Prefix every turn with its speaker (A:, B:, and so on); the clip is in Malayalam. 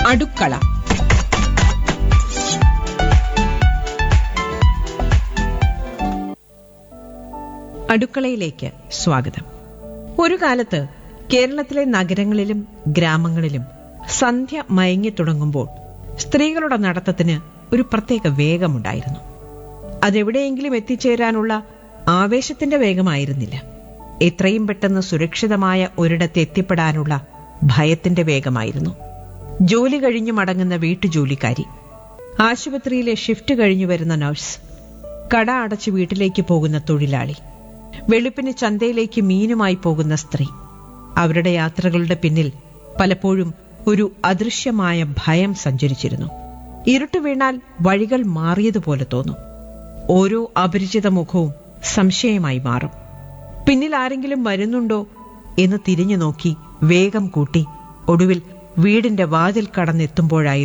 A: അടുക്കള അടുക്കളയിലേക്ക് സ്വാഗതം ഒരു കാലത്ത് കേരളത്തിലെ നഗരങ്ങളിലും ഗ്രാമങ്ങളിലും സന്ധ്യ മയങ്ങി തുടങ്ങുമ്പോൾ സ്ത്രീകളുടെ നടത്തത്തിന് ഒരു പ്രത്യേക വേഗമുണ്ടായിരുന്നു അതെവിടെയെങ്കിലും എത്തിച്ചേരാനുള്ള ആവേശത്തിന്റെ വേഗമായിരുന്നില്ല എത്രയും പെട്ടെന്ന് സുരക്ഷിതമായ ഒരിടത്ത് എത്തിപ്പെടാനുള്ള ഭയത്തിന്റെ വേഗമായിരുന്നു ജോലി കഴിഞ്ഞു മടങ്ങുന്ന വീട്ടുജോലിക്കാരി ആശുപത്രിയിലെ ഷിഫ്റ്റ് കഴിഞ്ഞു വരുന്ന നഴ്സ് കട അടച്ച് വീട്ടിലേക്ക് പോകുന്ന തൊഴിലാളി വെളുപ്പിന് ചന്തയിലേക്ക് മീനുമായി പോകുന്ന സ്ത്രീ അവരുടെ യാത്രകളുടെ പിന്നിൽ പലപ്പോഴും ഒരു അദൃശ്യമായ ഭയം സഞ്ചരിച്ചിരുന്നു ഇരുട്ട് വീണാൽ വഴികൾ മാറിയതുപോലെ തോന്നും ഓരോ അപരിചിത മുഖവും സംശയമായി മാറും പിന്നിൽ ആരെങ്കിലും വരുന്നുണ്ടോ എന്ന് തിരിഞ്ഞു നോക്കി വേഗം കൂട്ടി ഒടുവിൽ വീടിന്റെ വാതിൽ കടന്നെത്തുമ്പോഴായിരുന്നു